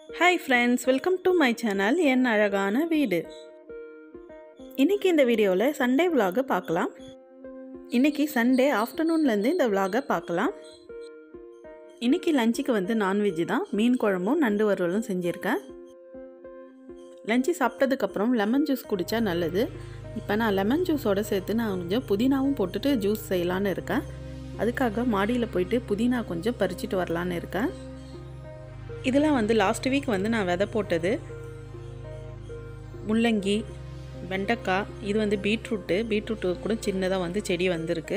hi friends welcome to my channel என் அழகான வீடு இன்றைக்கி இந்த வீடியோவில் சண்டே vlog பார்க்கலாம் இன்றைக்கி சண்டே ஆஃப்டர்நூன்லேருந்து இந்த vlog பார்க்கலாம் இன்றைக்கி லஞ்சுக்கு வந்து நான்வெஜ் தான் மீன் குழம்பும் நண்டு வறுவலும் செஞ்சுருக்கேன் லஞ்சு சாப்பிட்டதுக்கப்புறம் லெமன் ஜூஸ் குடித்தா நல்லது இப்போ நான் லெமன் ஜூஸோடு சேர்த்து நான் கொஞ்சம் புதினாவும் போட்டுட்டு ஜூஸ் செய்யலான்னு இருக்கேன் அதுக்காக மாடியில் போயிட்டு புதினா கொஞ்சம் பறிச்சிட்டு வரலான்னு இருக்கேன் இதெல்லாம் வந்து லாஸ்ட் வீக் வந்து நான் விதை போட்டது முள்ளங்கி வெண்டைக்காய் இது வந்து பீட்ரூட்டு பீட்ரூட்டு கூட சின்னதாக வந்து செடி வந்திருக்கு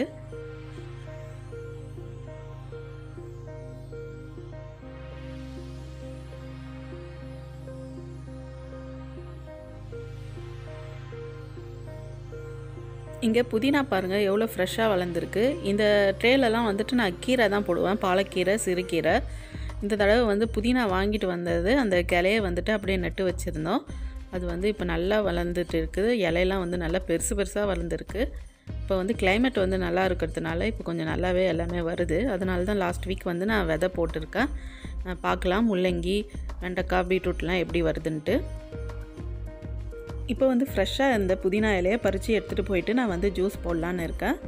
இங்கே புதினா பாருங்கள் எவ்வளோ ஃப்ரெஷ்ஷாக வளர்ந்துருக்கு இந்த ட்ரேலெல்லாம் வந்துட்டு நான் கீரை தான் போடுவேன் பாலக்கீரை சிறுகீரை இந்த தடவை வந்து புதினா வாங்கிட்டு வந்தது அந்த கிளையை வந்துட்டு அப்படியே நட்டு வச்சுருந்தோம் அது வந்து இப்போ நல்லா வளர்ந்துட்டு இருக்குது இலையெல்லாம் வந்து நல்லா பெருசு பெருசாக வளர்ந்துருக்கு இப்போ வந்து கிளைமேட் வந்து நல்லா இருக்கிறதுனால இப்போ கொஞ்சம் நல்லாவே எல்லாமே வருது அதனால தான் லாஸ்ட் வீக் வந்து நான் விதை போட்டிருக்கேன் நான் பார்க்கலாம் முள்ளங்கி வெண்டைக்காய் பீட்ரூட்லாம் எப்படி வருதுன்ட்டு இப்போ வந்து ஃப்ரெஷ்ஷாக இந்த புதினா இலையை பறித்து எடுத்துகிட்டு போயிட்டு நான் வந்து ஜூஸ் போடலான்னு இருக்கேன்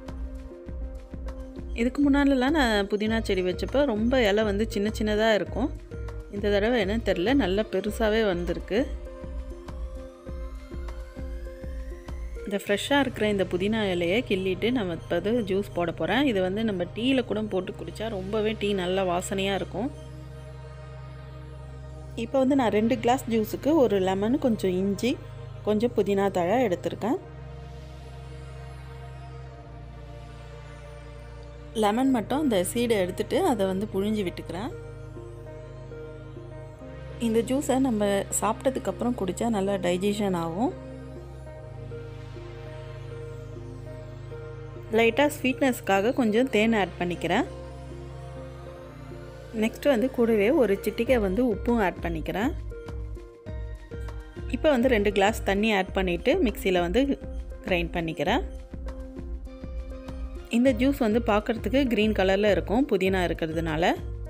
இதுக்கு முன்னாலலாம் நான் புதினா செடி வச்சப்போ ரொம்ப இலை வந்து சின்ன சின்னதாக இருக்கும் இந்த தடவை என்னன்னு தெரில நல்லா பெருசாகவே வந்திருக்கு இந்த ஃப்ரெஷ்ஷாக இருக்கிற இந்த புதினா இலையை கிள்ளிட்டு நம்ம இப்போ ஜூஸ் போட போகிறேன் இது வந்து நம்ம டீயில் கூட போட்டு குடித்தா ரொம்பவே டீ நல்லா வாசனையாக இருக்கும் இப்போ வந்து நான் ரெண்டு கிளாஸ் ஜூஸுக்கு ஒரு லெமன் கொஞ்சம் இஞ்சி கொஞ்சம் புதினா தழை எடுத்திருக்கேன் லெமன் மட்டும் அந்த சீடை எடுத்துட்டு அதை வந்து புழிஞ்சு விட்டுக்கிறேன் இந்த ஜூஸை நம்ம சாப்பிட்டதுக்கப்புறம் குடித்தா நல்லா டைஜஷன் ஆகும் லைட்டாக ஸ்வீட்னஸ்க்காக கொஞ்சம் தேன் ஆட் பண்ணிக்கிறேன் நெக்ஸ்ட் வந்து கூடவே ஒரு சிட்டிக்கை வந்து உப்பும் ஆட் பண்ணிக்கிறேன் இப்போ வந்து ரெண்டு கிளாஸ் தண்ணி ஆட் பண்ணிவிட்டு மிக்சியில் வந்து கிரைண்ட் பண்ணிக்கிறேன் இந்த ஜூஸ் வந்து பார்க்குறதுக்கு க்ரீன் கலரில் இருக்கும் புதினா இருக்கிறதுனால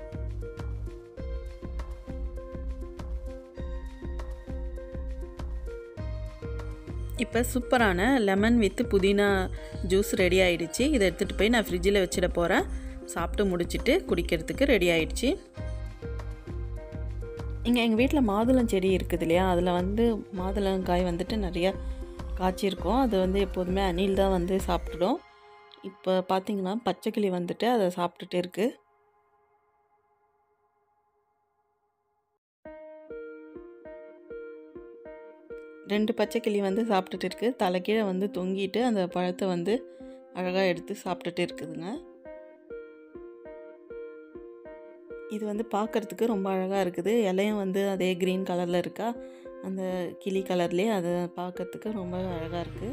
இப்போ சூப்பரான lemon with pudina juice ready ஆயிடுச்சு இதை எடுத்துகிட்டு போய் நான் ஃப்ரிட்ஜில் வச்சிட போகிறேன் சாப்பிட்டு முடிச்சுட்டு குடிக்கிறதுக்கு ரெடி ஆயிடுச்சு இங்கே எங்கள் வீட்டில் மாதுளம் செடி இருக்குது இல்லையா அதில் வந்து மாதுளங்காய் வந்துட்டு நிறையா காய்ச்சிருக்கோம் அது வந்து எப்போதுமே அணில் தான் வந்து சாப்பிட்டுடும் இப்போ பார்த்தீங்கன்னா பச்சைக்கிளி வந்துட்டு அதை சாப்பிட்டுட்டு இருக்குது ரெண்டு பச்சைக்கிளி வந்து சாப்பிட்டுட்டு இருக்குது தலைக்கீழே வந்து தொங்கிட்டு அந்த பழத்தை வந்து அழகாக எடுத்து சாப்பிட்டுட்டு இருக்குதுங்க இது வந்து பார்க்குறதுக்கு ரொம்ப அழகாக இருக்குது இலையும் வந்து அதே க்ரீன் கலரில் இருக்கா அந்த கிளி கலர்லேயே அது பார்க்குறதுக்கு ரொம்ப அழகாக இருக்குது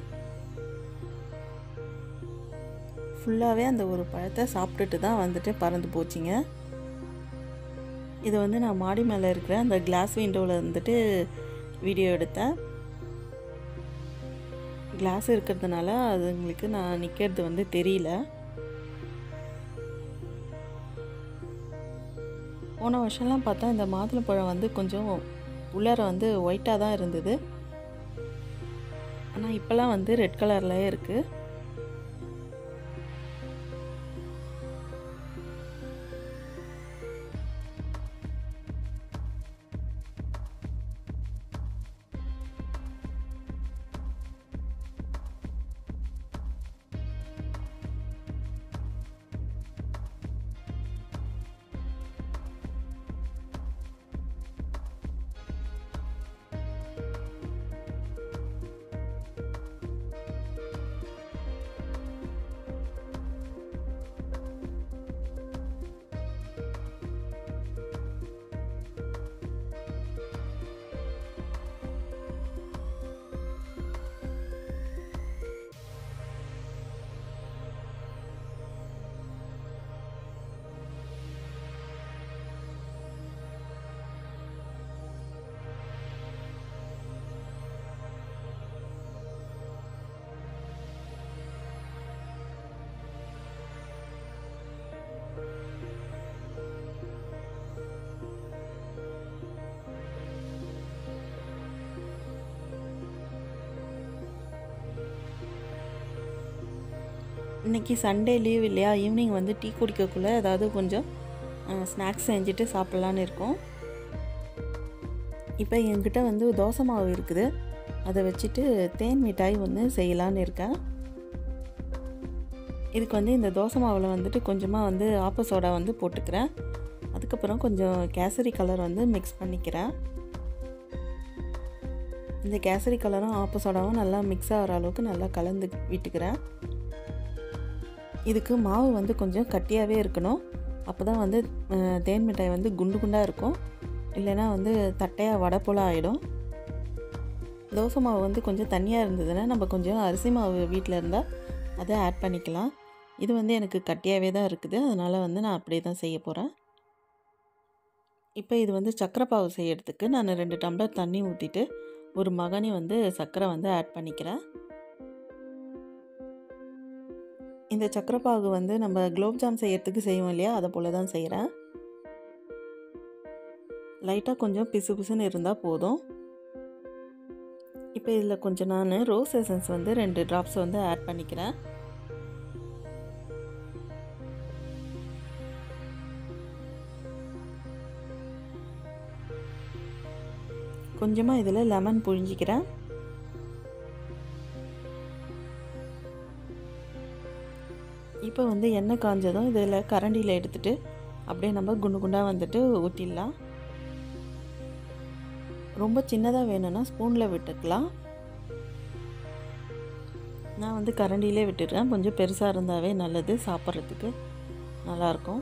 ஃபுல்லாகவே அந்த ஒரு பழத்தை சாப்பிட்டுட்டு தான் வந்துட்டு பறந்து போச்சுங்க இது வந்து நான் மாடி மேலே இருக்கிற அந்த கிளாஸ் விண்டோவில் வந்துட்டு வீடியோ எடுத்தேன் கிளாஸ் இருக்கிறதுனால அதுங்களுக்கு நான் நிற்கிறது வந்து தெரியல போன வருஷம்லாம் பார்த்தா இந்த மாதுளப்பழம் வந்து கொஞ்சம் உள்ளார வந்து ஒயிட்டாக தான் இருந்தது ஆனால் இப்போல்லாம் வந்து ரெட் கலர்லேயே இருக்குது இன்றைக்கி சண்டே லீவ் இல்லையா ஈவினிங் வந்து டீ குடிக்கக்குள்ளே ஏதாவது கொஞ்சம் ஸ்நாக்ஸ் செஞ்சுட்டு சாப்பிட்லான்னு இருக்கோம் இப்போ என்கிட்ட வந்து தோசை மாவு இருக்குது அதை வச்சுட்டு தேன் மிட்டாய் வந்து செய்யலான்னு இருக்கேன் இதுக்கு வந்து இந்த தோசை மாவில் வந்துட்டு கொஞ்சமாக வந்து ஆப்ப சோடா வந்து போட்டுக்கிறேன் அதுக்கப்புறம் கொஞ்சம் கேசரி கலர் வந்து மிக்ஸ் பண்ணிக்கிறேன் இந்த கேசரி கலரும் ஆப்ப சோடாவும் நல்லா மிக்ஸ் ஆகிற அளவுக்கு நல்லா கலந்து விட்டுக்கிறேன் இதுக்கு மாவு வந்து கொஞ்சம் கட்டியாகவே இருக்கணும் அப்போ தான் வந்து தேன் மிட்டாய் வந்து குண்டு குண்டாக இருக்கும் இல்லைன்னா வந்து தட்டையாக வடை போல் ஆகிடும் தோசை மாவு வந்து கொஞ்சம் தண்ணியாக இருந்ததுன்னா நம்ம கொஞ்சம் அரிசி மாவு வீட்டில் இருந்தால் அதை ஆட் பண்ணிக்கலாம் இது வந்து எனக்கு கட்டியாகவே தான் இருக்குது அதனால் வந்து நான் அப்படியே தான் செய்ய போகிறேன் இப்போ இது வந்து சக்கரை பாவு செய்யறதுக்கு நான் ரெண்டு டம்ளர் தண்ணி ஊற்றிட்டு ஒரு மகனி வந்து சர்க்கரை வந்து ஆட் பண்ணிக்கிறேன் இந்த சக்கரை பாகு வந்து நம்ம குலோப்ஜாம் செய்யறதுக்கு செய்வோம் இல்லையா அதை போல் தான் செய்கிறேன் லைட்டாக கொஞ்சம் பிசு பிசுன்னு இருந்தால் போதும் இப்போ இதில் கொஞ்சம் நான் ரோஸ் எசன்ஸ் வந்து ரெண்டு ட்ராப்ஸ் வந்து ஆட் பண்ணிக்கிறேன் கொஞ்சமாக இதில் லெமன் புழிஞ்சிக்கிறேன் இப்போ வந்து எண்ணெய் காஞ்சதும் இதில் கரண்டியில் எடுத்துகிட்டு அப்படியே நம்ம குண்டு குண்டாக வந்துட்டு ஊற்றிடலாம் ரொம்ப சின்னதாக வேணும்னா ஸ்பூனில் விட்டுக்கலாம் நான் வந்து கரண்டிலே விட்டுடுறேன் கொஞ்சம் பெருசாக இருந்தாவே நல்லது சாப்பிட்றதுக்கு நல்லாயிருக்கும்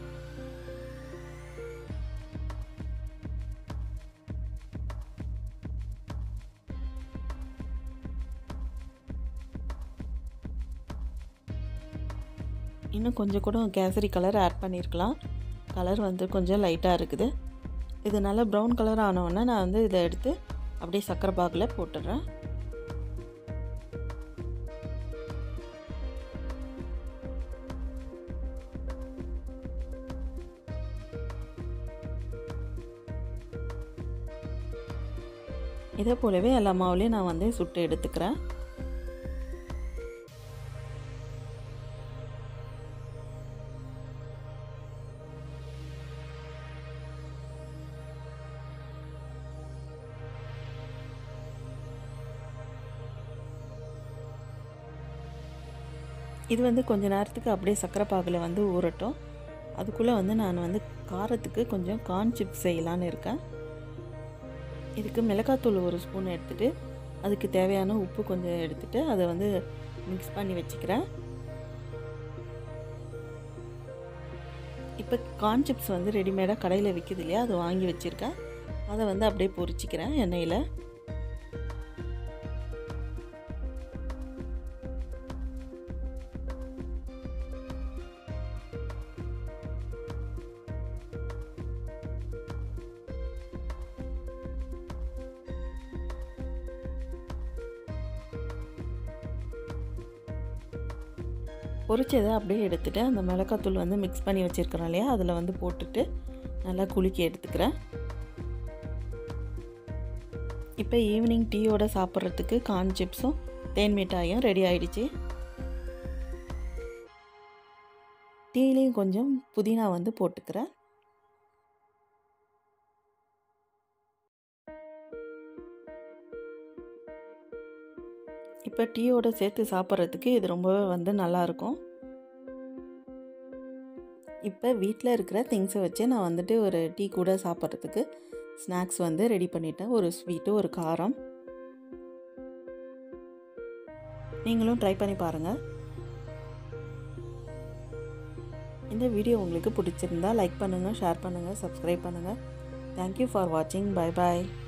இன்னும் கொஞ்சம் கூட கேசரி கலர் ஆட் பண்ணியிருக்கலாம் கலர் வந்து கொஞ்சம் லைட்டாக இருக்குது இது நல்லா ப்ரௌன் கலர் ஆனவுடனே நான் வந்து இதை எடுத்து அப்படியே சக்கரை பாகில் போட்டுடுறேன் இதே போலவே எல்லா மாவுலேயும் நான் வந்து சுட்டு எடுத்துக்கிறேன் இது வந்து கொஞ்ச நேரத்துக்கு அப்படியே சக்கரை பாகில் வந்து ஊறட்டும் அதுக்குள்ளே வந்து நான் வந்து காரத்துக்கு கொஞ்சம் கார்ன் சிப்ஸ் செய்யலான்னு இருக்கேன் இதுக்கு மிளகாத்தூள் ஒரு ஸ்பூன் எடுத்துகிட்டு அதுக்கு தேவையான உப்பு கொஞ்சம் எடுத்துகிட்டு அதை வந்து மிக்ஸ் பண்ணி வச்சுக்கிறேன் இப்போ கார்ன் சிப்ஸ் வந்து ரெடிமேடாக கடையில் விற்கிது இல்லையா அதை வாங்கி வச்சுருக்கேன் அதை வந்து அப்படியே பொரிச்சிக்கிறேன் எண்ணெயில் பொரிச்சதை அப்படியே எடுத்துகிட்டு அந்த மிளகாத்தூள் வந்து மிக்ஸ் பண்ணி வச்சுருக்கிறோம் இல்லையா அதில் வந்து போட்டுட்டு நல்லா குலுக்கி எடுத்துக்கிறேன் இப்போ ஈவினிங் டீயோட சாப்பிட்றதுக்கு கார்ன் சிப்ஸும் தேன் மிட்டாயும் ரெடி ஆயிடுச்சு டீலையும் கொஞ்சம் புதினா வந்து போட்டுக்கிறேன் இப்போ டீயோட சேர்த்து சாப்பிட்றதுக்கு இது ரொம்பவே வந்து நல்லாயிருக்கும் இப்போ வீட்டில் இருக்கிற திங்ஸை வச்சு நான் வந்துட்டு ஒரு டீ கூட சாப்பிட்றதுக்கு ஸ்நாக்ஸ் வந்து ரெடி பண்ணிட்டேன் ஒரு ஸ்வீட்டு ஒரு காரம் நீங்களும் ட்ரை பண்ணி பாருங்கள் இந்த வீடியோ உங்களுக்கு பிடிச்சிருந்தா லைக் பண்ணுங்கள் ஷேர் பண்ணுங்கள் சப்ஸ்கிரைப் பண்ணுங்கள் தேங்க்யூ ஃபார் வாட்சிங் பை பாய்